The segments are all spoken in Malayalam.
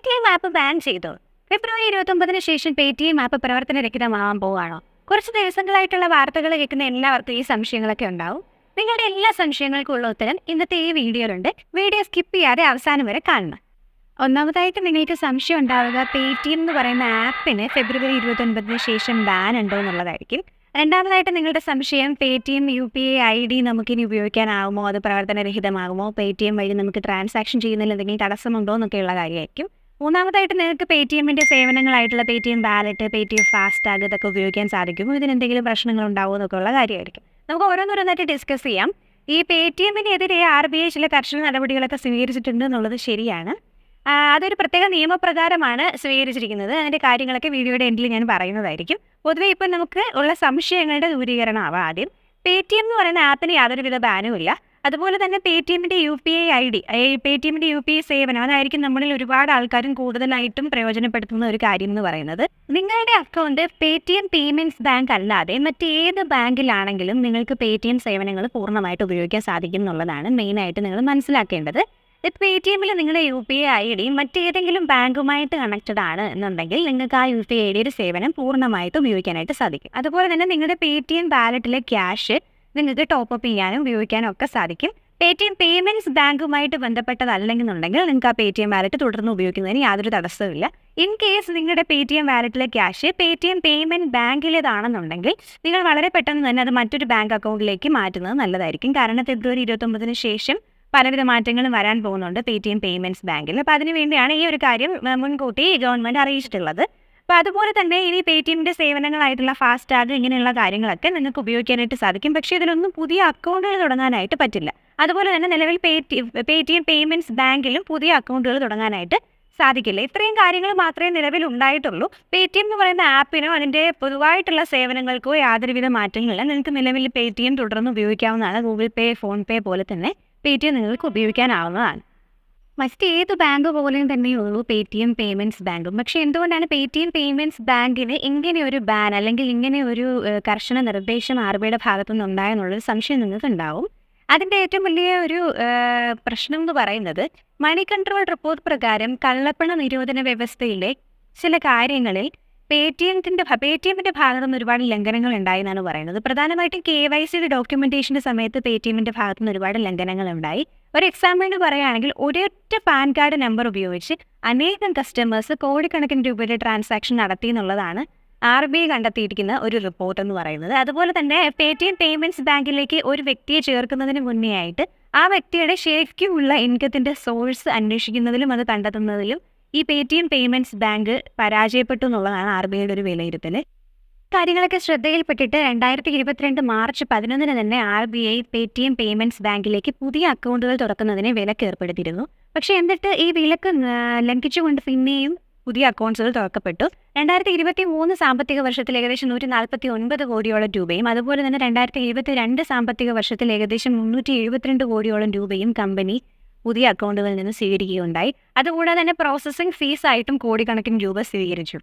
ടി എം ആപ്പ് ബാൻ ചെയ്തു ഫെബ്രുവരി ഇരുപത്തൊമ്പതിന് ശേഷം പേ ടി എം ആപ്പ് പ്രവർത്തനരഹിതമാവാൻ പോവാണോ കുറച്ച് ദിവസങ്ങളായിട്ടുള്ള വാർത്തകൾ കേൾക്കുന്ന എല്ലാവർക്കും ഈ സംശയങ്ങളൊക്കെ ഉണ്ടാവും നിങ്ങളുടെ എല്ലാ സംശയങ്ങൾക്കുള്ള ഉത്തരം ഇന്നത്തെ ഈ വീഡിയോയിലുണ്ട് വീഡിയോ സ്കിപ്പ് ചെയ്യാതെ അവസാനം വരെ കാണണം ഒന്നാമതായിട്ട് നിങ്ങൾക്ക് സംശയം ഉണ്ടാവുക പേ ടി എം എന്ന് പറയുന്ന ആപ്പിന് ഫെബ്രുവരി ഇരുപത്തൊൻപതിന് ശേഷം ബാൻ ഉണ്ടോ എന്നുള്ളതായിരിക്കും രണ്ടാമതായിട്ട് നിങ്ങളുടെ സംശയം Paytm U P I I D നമുക്കിനി ഉപയോഗിക്കാനാകുമോ അത് പ്രവർത്തനരഹിതമാകുമോ പേ ടി എം വഴി നമുക്ക് ട്രാൻസാക്ഷൻ ചെയ്യുന്നതിൽ എന്തെങ്കിലും തടസ്സമുണ്ടോ എന്നൊക്കെയുള്ള കാര്യമായിരിക്കും മൂന്നാമതായിട്ട് നിങ്ങൾക്ക് പേ ടി എമ്മിൻ്റെ സേവനങ്ങളായിട്ടുള്ള Paytm wallet Paytm FASTag ഇതൊക്കെ ഉപയോഗിക്കാൻ സാധിക്കുമോ ഇതിന് എന്തെങ്കിലും പ്രശ്നങ്ങൾ ഉണ്ടാവുമോ എന്നൊക്കെ ഉള്ള കാര്യമായിരിക്കും നമുക്ക് ഓരോന്നോരോന്നായിട്ട് ഡിസ്കസ് ചെയ്യാം ഈ പേ ടി എമ്മിനെതിരെ ആർ ബി ഐ ചില കർശന നടപടികളൊക്കെ സ്വീകരിച്ചിട്ടുണ്ട് എന്നുള്ളത് ശരിയാണ് ആ, അതൊരു പ്രത്യേക നിയമപ്രകാരമാണ് സ്വീകരിച്ചിരിക്കുന്നത് അതിൻ്റെ കാര്യങ്ങളൊക്കെ വീഡിയോയുടെ എൻഡിൽ ഞാൻ പറയുന്നതായിരിക്കും പൊതുവേ ഇപ്പം നമുക്ക് ഉള്ള സംശയങ്ങളുടെ ദൂരീകരണമാവാം ആദ്യം പേ ടി എം എന്ന് പറയുന്ന ആപ്പിന് യാതൊരുവിധ ബാനും ഇല്ല അതുപോലെ തന്നെ പേ ടി എമ്മിൻ്റെ U P I I D പേ ടി എമ്മിൻ്റെ യു പി ഐ സേവനം അതായിരിക്കും നമ്മളിൽ ഒരുപാട് ആൾക്കാരും കൂടുതലായിട്ടും പ്രയോജനപ്പെടുത്തുന്ന ഒരു കാര്യം എന്ന് പറയുന്നത് നിങ്ങളുടെ account Paytm payments bank അല്ലാതെ മറ്റേത് ബാങ്കിലാണെങ്കിലും നിങ്ങൾക്ക് പേ ടി എം സേവനങ്ങൾ പൂർണ്ണമായിട്ട് ഉപയോഗിക്കാൻ സാധിക്കും എന്നുള്ളതാണ് മെയിനായിട്ട് നിങ്ങൾ മനസ്സിലാക്കേണ്ടത് പേ ടി എമ്മിൽ നിങ്ങളുടെ U P I I D മറ്റേതെങ്കിലും ബാങ്കുമായിട്ട് കണക്റ്റഡ് ആണ് എന്നുണ്ടെങ്കിൽ നിങ്ങൾക്ക് ആ യു പി ഐ ഡിയുടെ സേവനം പൂർണ്ണമായിട്ട് ഉപയോഗിക്കാനായിട്ട് സാധിക്കും അതുപോലെ തന്നെ നിങ്ങളുടെ പേ ടി എം വാലറ്റിലെ ക്യാഷ് നിങ്ങൾക്ക് ടോപ്പ് അപ്പ് ചെയ്യാനും ഉപയോഗിക്കാനും ഒക്കെ സാധിക്കും പേ ടി എം പേയ്മെൻറ്റ്സ് ബാങ്കുമായിട്ട് ബന്ധപ്പെട്ടതല്ലെന്നുണ്ടെങ്കിൽ നിങ്ങൾക്ക് ആ പേ ടി എം വാലറ്റ് തുടർന്ന് ഉപയോഗിക്കുന്നതിന് യാതൊരു തടസ്സവുമില്ല ഇൻ കേസ് നിങ്ങളുടെ പേ ടി എം വാലറ്റിലെ cash Paytm payment ബാങ്കിലേതാണെന്നുണ്ടെങ്കിൽ നിങ്ങൾ വളരെ പെട്ടെന്ന് തന്നെ അത് മറ്റൊരു ബാങ്ക് അക്കൗണ്ടിലേക്ക് മാറ്റുന്നത് നല്ലതായിരിക്കും കാരണം ഫെബ്രുവരി ഇരുപത്തൊമ്പതിന് ശേഷം പലവിധ മാറ്റങ്ങളും വരാൻ പോകുന്നുണ്ട് പേ ടി എം പേയ്മെൻറ്റ്സ് ബാങ്കിൽ അപ്പോൾ അതിന് വേണ്ടിയാണ് ഈ ഒരു കാര്യം ആ, മുൻകൂട്ടി ഗവൺമെൻറ് അറിയിച്ചിട്ടുള്ളത് അപ്പോൾ അതുപോലെ തന്നെ ഇനി പേ ടി എമ്മിൻ്റെ സേവനങ്ങളായിട്ടുള്ള ഫാസ്റ്റാഗ് ഇങ്ങനെയുള്ള കാര്യങ്ങളൊക്കെ നിങ്ങൾക്ക് ഉപയോഗിക്കാനായിട്ട് സാധിക്കും പക്ഷേ ഇതിലൊന്നും പുതിയ അക്കൗണ്ടുകൾ തുടങ്ങാനായിട്ട് പറ്റില്ല അതുപോലെ തന്നെ നിലവിൽ പേ ടി പേ ടി എം പേയ്മെൻറ്റ്സ് ബാങ്കിലും പുതിയ അക്കൗണ്ടുകൾ തുടങ്ങാനായിട്ട് സാധിക്കില്ല ഇത്രയും കാര്യങ്ങൾ മാത്രമേ നിലവിൽ ഉണ്ടായിട്ടുള്ളൂ പേ ടി എം എന്ന് പറയുന്ന ആപ്പിനോ അതിൻ്റെ പൊതുവായിട്ടുള്ള സേവനങ്ങൾക്കോ യാതൊരുവിധ മാറ്റങ്ങളില്ല നിങ്ങൾക്ക് നിലവിൽ പേ ടി എം തുടർന്ന് ഉപയോഗിക്കാവുന്നതാണ് ഗൂഗിൾ പേ ഫോൺ പേ പോലെ തന്നെ പേ ടി എം നിങ്ങൾക്ക് ഉപയോഗിക്കാനാവുന്നതാണ് മറ്റ് ഏത് ബാങ്ക് പോലെയും തന്നെയുള്ളൂ പേ ടി എം പേയ്മെൻറ്റ്സ് ബാങ്കും പക്ഷേ എന്തുകൊണ്ടാണ് പേ ടി എം പേയ്മെൻറ്റ്സ് ബാങ്കിന് ഇങ്ങനെ ഒരു ബാൻ അല്ലെങ്കിൽ ഇങ്ങനെ ഒരു ഏഹ്, കർശന നിർദ്ദേശം ആർ ബിയുടെ ഭാഗത്തു നിന്ന് ഉണ്ടായെന്നുള്ളൊരു സംശയം നിങ്ങൾക്ക് ഉണ്ടാവും അതിൻ്റെ ഏറ്റവും വലിയ ഒരു ഏഹ്, പ്രശ്നം എന്ന് പറയുന്നത് മണി കൺട്രോൾ റിപ്പോർട്ട് പ്രകാരം കള്ളപ്പണ നിരോധന വ്യവസ്ഥയിലെ ചില കാര്യങ്ങളിൽ പേ ടി എമ്മിൻ്റെ പേ ടി എമ്മിൻ്റെ ഭാഗത്തു നിന്ന് ഒരുപാട് ലംഘനങ്ങൾ ഉണ്ടായി എന്നാണ് പറയുന്നത് പ്രധാനമായിട്ടും കെ വൈ സിയുടെ ഡോക്യുമെൻറ്റേഷൻ്റെ സമയത്ത് പേ ടി എമ്മിൻ്റെ ഭാഗത്തു നിന്ന് ഒരുപാട് ലംഘനങ്ങൾ ഉണ്ടായി ഒരു എക്സാമ്പിളിന് പറയുകയാണെങ്കിൽ ഒരൊറ്റ പാൻ കാർഡ് നമ്പർ ഉപയോഗിച്ച് അനേകം കസ്റ്റമേഴ്സ് കോടിക്കണക്കിന് രൂപയുടെ ട്രാൻസാക്ഷൻ നടത്തി എന്നുള്ളതാണ് ആർ ബി ഐ കണ്ടെത്തിയിരിക്കുന്ന ഒരു റിപ്പോർട്ട് എന്ന് പറയുന്നത് അതുപോലെ തന്നെ പേ ടി എം പേയ്മെൻറ്റ്സ് ബാങ്കിലേക്ക് ഒരു വ്യക്തിയെ ചേർക്കുന്നതിന് മുന്നേ ആയിട്ട് ആ വ്യക്തിയുടെ ശരിക്കുമുള്ള ഇൻകത്തിൻ്റെ സോഴ്സ് അന്വേഷിക്കുന്നതിലും അത് കണ്ടെത്തുന്നതിലും ഈ പേ ടി എം പേയ്മെൻറ്റ്സ് ബാങ്ക് പരാജയപ്പെട്ടു എന്നുള്ളതാണ് ആർ ബി ഐയുടെ ഒരു വിലയിരുത്തൽ കാര്യങ്ങളൊക്കെ ശ്രദ്ധയിൽപ്പെട്ടിട്ട് രണ്ടായിരത്തി ഇരുപത്തിരണ്ട് മാർച്ച് പതിനൊന്നിന് തന്നെ R B I Paytm payments ബാങ്കിലേക്ക് പുതിയ അക്കൗണ്ടുകൾ തുറക്കുന്നതിന് വിലക്ക് ഏർപ്പെടുത്തിയിരുന്നു പക്ഷേ എന്നിട്ട് ഈ വിലക്ക് ആ, ലംഘിച്ചുകൊണ്ട് പിന്നെയും പുതിയ അക്കൗണ്ട്സുകൾ തുറക്കപ്പെട്ടു രണ്ടായിരത്തി ഇരുപത്തി മൂന്ന് സാമ്പത്തിക വർഷത്തിൽ ഏകദേശം നൂറ്റി നാൽപ്പത്തി ഒൻപത് കോടിയോളം രൂപയും അതുപോലെ തന്നെ രണ്ടായിരത്തി ഇരുപത്തി രണ്ട് സാമ്പത്തിക വർഷത്തിൽ ഏകദേശം മുന്നൂറ്റി എഴുപത്തിരണ്ട് കോടിയോളം രൂപയും കമ്പനി പുതിയ അക്കൗണ്ടുകളിൽ നിന്ന് സ്വീകരിക്കുകയുണ്ടായി അതുകൂടാതെ തന്നെ പ്രോസസ്സിംഗ് ഫീസായിട്ടും കോടിക്കണക്കിന് രൂപ സ്വീകരിച്ചു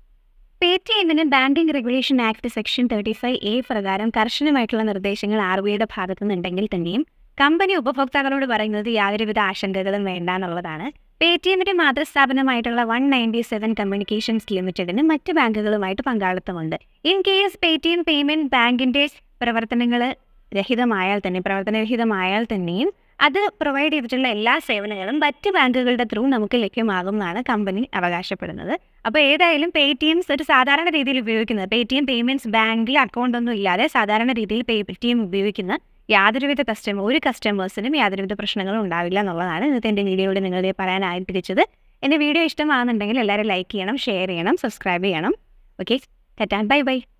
പേ ടി എമ്മിന് banking regulation act section thirty five A പ്രകാരം കർശനമായിട്ടുള്ള നിർദ്ദേശങ്ങൾ ആർ ബി ഐയുടെ ഭാഗത്തു നിന്നുണ്ടെങ്കിൽ തന്നെയും കമ്പനി ഉപഭോക്താക്കളോട് പറയുന്നത് യാതൊരുവിധ ആശങ്കകളും വേണ്ട എന്നുള്ളതാണ് പേ ടി എമ്മിന്റെ മാതൃസ്ഥാപനമായിട്ടുള്ള വൺ നയൻറ്റി സെവൻ കമ്മ്യൂണിക്കേഷൻസ് ലിമിറ്റഡിന് മറ്റ് ബാങ്കുകളുമായിട്ട് പങ്കാളിത്തമുണ്ട് in case Paytm payment ബാങ്കിന്റെ പ്രവർത്തനങ്ങൾ രഹിതമായാൽ തന്നെ പ്രവർത്തനരഹിതമായാൽ തന്നെയും അത് പ്രൊവൈഡ് ചെയ്തിട്ടുള്ള എല്ലാ സേവനങ്ങളും മറ്റ് ബാങ്കുകളുടെ ത്രൂ നമുക്ക് ലഭ്യമാകും എന്നാണ് കമ്പനി അവകാശപ്പെടുന്നത് അപ്പോൾ ഏതായാലും പേ ടി എംസ് ഒരു സാധാരണ രീതിയിൽ ഉപയോഗിക്കുന്നത് പേ ടി എം പേയ്മെൻറ്റ്സ് ബാങ്കിൽ അക്കൗണ്ട് ഒന്നും ഇല്ലാതെ സാധാരണ രീതിയിൽ പേ ടി എം ഉപയോഗിക്കുന്ന യാതൊരുവിധ കസ്റ്റമർ ഒരു കസ്റ്റമേഴ്സിനും യാതൊരുവിധ പ്രശ്നങ്ങളും ഉണ്ടാവില്ല എന്നുള്ളതാണ് ഇന്നത്തെ എൻ്റെ വീഡിയോയിൽ നിങ്ങളെ പറയാൻ ആഗ്രഹിച്ചത് എൻ്റെ വീഡിയോ ഇഷ്ടമാകുന്നുണ്ടെങ്കിൽ എല്ലാവരും ലൈക്ക് ചെയ്യണം ഷെയർ ചെയ്യണം സബ്സ്ക്രൈബ് ചെയ്യണം ഓക്കെ ടാറ്റാ ബൈ ബൈ